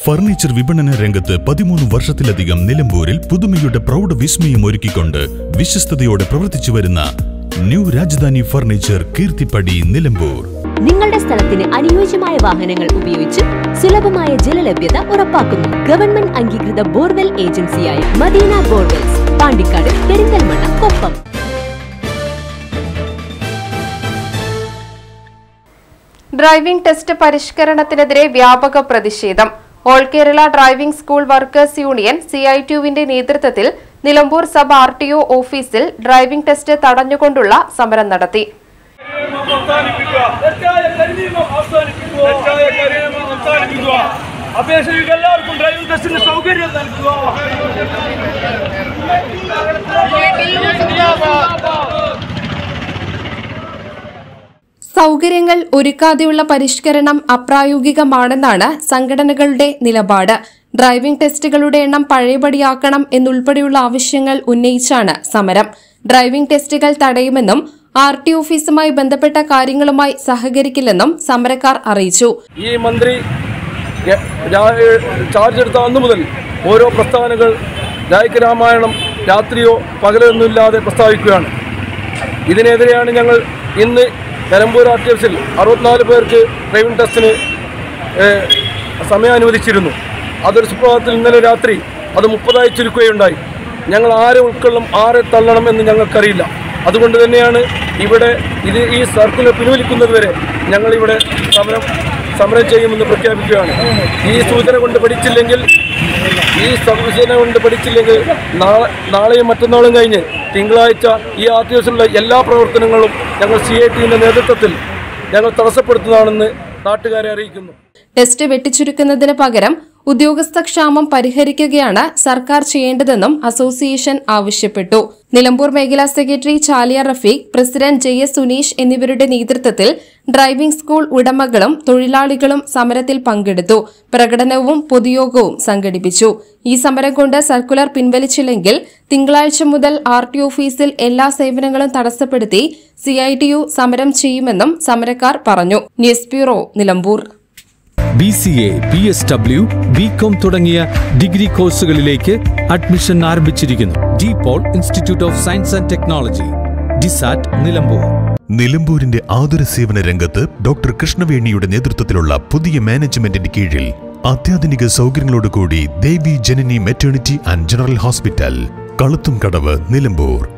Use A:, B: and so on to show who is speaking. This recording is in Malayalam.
A: ഫർണിച്ചർ വിപണന രംഗത്ത് പതിമൂന്ന് വർഷത്തിലധികം നിലമ്പൂരിൽ പുതുമയുടെ പ്രൗഢ വിസ്മയം ഒരുക്കിക്കൊണ്ട് വിശ്വസ്തയോടെ പ്രവർത്തിച്ചു വരുന്ന ന്യൂ രാജധാനി ഫർണിച്ചർ കീർത്തിപ്പടി നിലമ്പൂർ
B: നിങ്ങളുടെ സ്ഥലത്തിന് അനുയോജ്യമായ വാഹനങ്ങൾ ഉപയോഗിച്ച് സുലഭമായ ജലലഭ്യത ഉറപ്പാക്കുന്നു ഗവൺമെന്റ് അംഗീകൃത ബോർവെൽ ഏജൻസിയായ Madina borewells Pandikkad Perinthalmanna Koppam
C: driving test പരിഷ്കരണത്തിനെതിരെ വ്യാപക പ്രതിഷേധം all Kerala driving school workers union C I ടുവിന്റെ നേതൃത്വത്തിൽ Nilambur sub R T O ഓഫീസിൽ ഡ്രൈവിംഗ് ടെസ്റ്റ് തടഞ്ഞുകൊണ്ടുള്ള സമരം നടത്തി
D: അവസാനിപ്പിക്കുക തെറ്റായ കരിനിയമം അവസാനിപ്പിക്കുക തെറ്റായ കരിനിയമം അവസാനിപ്പിക്കുക അപേക്ഷകർക്ക് എല്ലാവർക്കും ഡ്രൈവിംഗ് ടെസ്റ്റിന് സൗകര്യം നൽകുക
C: സൗകര്യങ്ങൾ ഒരുക്കാതെയുള്ള പരിഷ്കരണം അപ്രായോഗികമാണെന്നാണ് സംഘടനകളുടെ നിലപാട് ഡ്രൈവിംഗ് ടെസ്റ്റുകളുടെ എണ്ണം പഴയപടിയാക്കണം എന്നുൾപ്പെടെയുള്ള ആവശ്യങ്ങൾ ഉന്നയിച്ചാണ് സമരം ഡ്രൈവിംഗ് ടെസ്റ്റുകൾ തടയുമെന്നും ആർ ടി ഓഫീസുമായി ബന്ധപ്പെട്ട കാര്യങ്ങളുമായി സഹകരിക്കില്ലെന്നും സമരക്കാർ അറിയിച്ചു
D: ഈ മന്ത്രി ര- രാ- ചാർജ് എടുത്ത അന്നു മുതൽ ഓരോ പ്രസ്താവനകൾ രായ്ക്ക് രാമായണം രാത്രിയോ പകലോ ഒന്നുമില്ലാതെ പ്രസ്താവിക്കുകയാണ് ഇതിനെതിരെയാണ് ഞങ്ങൾ ഇന്ന് നിലമ്പൂർ ആർ ടി എഫിൽ അറുപത്തിനാല് പേർക്ക് ഡ്രൈവിംഗ് ടെസ്റ്റിന് ഏഹ്, സമയം അനുവദിച്ചിരുന്നു അതൊരു സുപ്രഭാതത്തിൽ ഇന്നലെ രാത്രി അത് മുപ്പതായി ചുരുക്കുകയുണ്ടായി ഞങ്ങൾ ആരെ ഉൾക്കൊള്ളും ആരെ തള്ളണം എന്ന് ഞങ്ങൾക്കറിയില്ല അതുകൊണ്ട് തന്നെയാണ് ഇവിടെ ഇത് ഈ സർക്കുലർ പിൻവലിക്കുന്നത് വരെ ഞങ്ങളിവിടെ സമരം സമരം ചെയ്യുമെന്ന് പ്രഖ്യാപിക്കുകയാണ് ഈ സൂചന കൊണ്ട് പഠിച്ചില്ലെങ്കിൽ ഈ സൂചന കൊണ്ട് പഠിച്ചില്ലെങ്കിൽ നാളെ നാളെയും മറ്റന്നാളും കഴിഞ്ഞ് തിങ്കളാഴ്ച ഈ ആർ ടി എസിലുള്ള എല്ലാ പ്രവർത്തനങ്ങളും ഞങ്ങൾ സി ഐ ടിയുടെ നേതൃത്വത്തിൽ ഞങ്ങൾ തടസ്സപ്പെടുത്തുന്നതാണെന്ന് നാട്ടുകാരെ അറിയിക്കുന്നു
C: ടെസ്റ്റ് വെട്ടിച്ചുരുക്കുന്നതിന് പകരം ഉദ്യോഗസ്ഥ ക്ഷാമം പരിഹരിക്കുകയാണ് സർക്കാർ ചെയ്യേണ്ടതെന്നും അസോസിയേഷൻ ആവശ്യപ്പെട്ടു നിലമ്പൂർ മേഖലാ secretary Chaliya Rafeeq president J S Suneesh എന്നിവരുടെ നേതൃത്വത്തിൽ ഡ്രൈവിംഗ് സ്കൂൾ ഉടമകളും തൊഴിലാളികളും സമരത്തിൽ പങ്കെടുത്തു പ്രകടനവും പൊതുയോഗവും സംഘടിപ്പിച്ചു ഈ സമരം കൊണ്ട് സർക്കുലർ പിൻവലിച്ചില്ലെങ്കിൽ തിങ്കളാഴ്ച മുതൽ ആർ ടി ഓഫീസിൽ എല്ലാ സേവനങ്ങളും തടസ്സപ്പെടുത്തി സിഐടിയു സമരം ചെയ്യുമെന്നും സമരക്കാർ പറഞ്ഞു news bureau Nilambur
E: B C A B S W B com തുടങ്ങിയ ഡിഗ്രി കോഴ്സുകളിലേക്ക് അഡ്മിഷൻ ആരംഭിച്ചിരിക്കുന്നു De Paul institute of science and technology DISAT Nilambur
A: നിലമ്പൂരിന്റെ ആതുര സേവന രംഗത്ത് ഡോക്ടർ കൃഷ്ണവേണിയുടെ നേതൃത്വത്തിലുള്ള പുതിയ മാനേജ്മെന്റിന്റെ കീഴിൽ അത്യാധുനിക സൗകര്യങ്ങളോടുകൂടി Devi Janani maternity and general hospital Kaluthumkadavu Nilambur